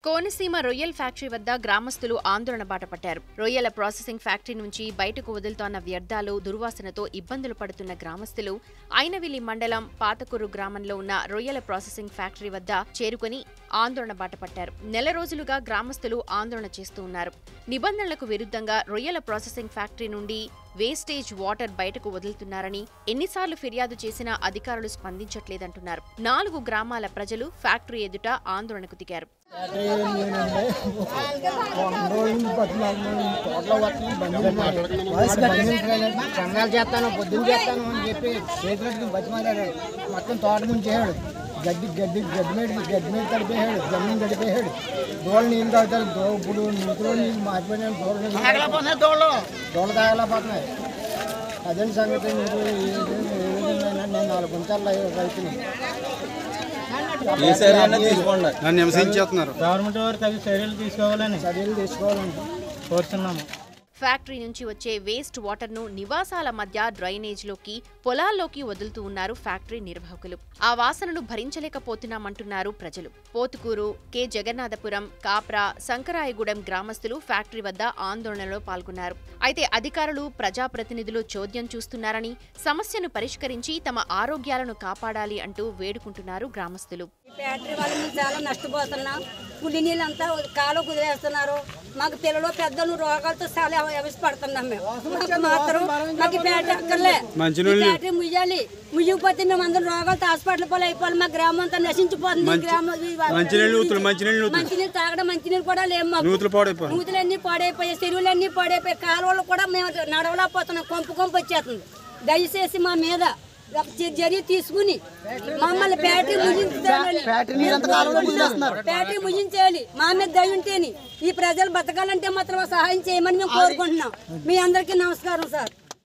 కోనసీమ రొయ్యల ఫ్యాక్టరీ వద్ద గ్రామస్తులు ఆందోళన బాట పట్టారు రొయ్యల ప్రాసెసింగ్ ఫ్యాక్టరీ నుంచి బయటకు వదులుతోన్న వ్యర్థాలు దుర్వాసనతో ఇబ్బందులు పడుతున్న గ్రామస్తులు ఐనవిలి మండలం పాతకూరు గ్రామంలో ఉన్న రొయ్యల ప్రాసెసింగ్ ఫ్యాక్టరీ వద్ద చేరుకుని ఆందోళన బాట పట్టారు నెల రోజులుగా గ్రామస్తులు ఆందోళన చేస్తూ ఉన్నారు నిబంధనలకు విరుద్ధంగా రొయ్యల ప్రాసెసింగ్ ఫ్యాక్టరీ నుండి వేస్టేజ్ వాటర్ బయటకు వదులుతున్నారని ఎన్నిసార్లు ఫిర్యాదు చేసినా అధికారులు స్పందించట్లేదంటున్నారు నాలుగు గ్రామాల ప్రజలు ఫ్యాక్టరీ ఎదుట ఆందోళనకు దిగారు సంఘాలు చేస్తాను పొద్దున్న చేస్తాను అని చెప్పి చేతులకి బతిమాలాడు మొత్తం తోట ముంచేయాడు గడ్డి గడ్డి గడ్డి మీద గడ్డి మీద తడిపేయాడు జమీన్ తడిపేయాడు దోళ్ళు నీళ్ళు తాగుతారు దో ఇప్పుడు నీటిలో నీళ్ళు మారిపోయినాయి దోళ్ళు నీళ్ళు దోళ్ళు తాగలేకపోతున్నాయి అదే సంగతి మీరు ఏ- ఏ విధంగా నేను నాలుగు గుంటల రైతుని నన్ను హింసించేస్తున్నారు గవర్నమెంట్ వారు తగిన చర్యలు తీసుకోవాలని చర్యలు తీసుకోవాలండి కోరుతున్నాము ఫ్యాక్టరీ నుంచి వచ్చే వేస్ట్ వాటర్ ను నివాసాల మధ్య డ్రైనేజ్ లోకి పొలాల్లోకి వదులుతూ ఉన్నారు ఫ్యాక్టరీ నిర్వాహకులు ఆ వాసనను భరించలేకపోతున్నామంటున్నారు ప్రజలు పోతుకూరు కె జగన్నాథపురం కాప్రా శంకరాయగూడెం గ్రామస్తులు ఫ్యాక్టరీ వద్ద ఆందోళనలో పాల్గొన్నారు అయితే అధికారులు ప్రజాప్రతినిధులు చోద్యం చూస్తున్నారని సమస్యను పరిష్కరించి తమ ఆరోగ్యాలను కాపాడాలి అంటూ వేడుకుంటున్నారు గ్రామస్తులు ఈ ఫ్యాక్టరీ వల్ల మేము చాలా నష్టపోతున్నాం కుడి నీళ్ళంతా కాలు కుదిరేస్తున్నారు మాకు పిల్లలు పెద్దలు రోగాలతో చాలా అవసరపడుతున్నాం మేము మాకు మాత్రం మాకు ఈ ఫ్యాక్టరీ అక్కర్లే ఈ ఫ్యాక్టరీ ముయ్యాలి ముయ్యకపోతే మేము అందరం రోగాలతో హాస్పిటల్ పోలే అయిపోవాలి మా గ్రామం అంతా నశించిపోతుంది ఈ గ్రామం ఈ- మంచినీళ్ళు నూతులు, మంచినీళ్ళు నూతులు. మంచినీళ్ళు తాగడం మంచినీళ్ళు కూడా లేవు మాకు నూతులు పాడైపోయి నూతులన్నీ పాడైపోయాయి చెరువులన్నీ పాడైపోయాయి కాలువలు కూడా మేము నడవలేకపోతున్నాం కొంపు కొంపు వచ్చేస్తుంది దయచేసి మా మీద ఒక చ- చర్య తీసుకుని మమ్మల్ని ఫ్యాక్టరీ ముగించాలని ఫ్యాక్టరీ ముగించేయాలి మా మీద దయ ఉంటేని ఈ ప్రజలు బతకాలంటే మాత్రం సహాయం చేయమని మేము కోరుకుంటున్నాం మీ అందరికీ నమస్కారం సార్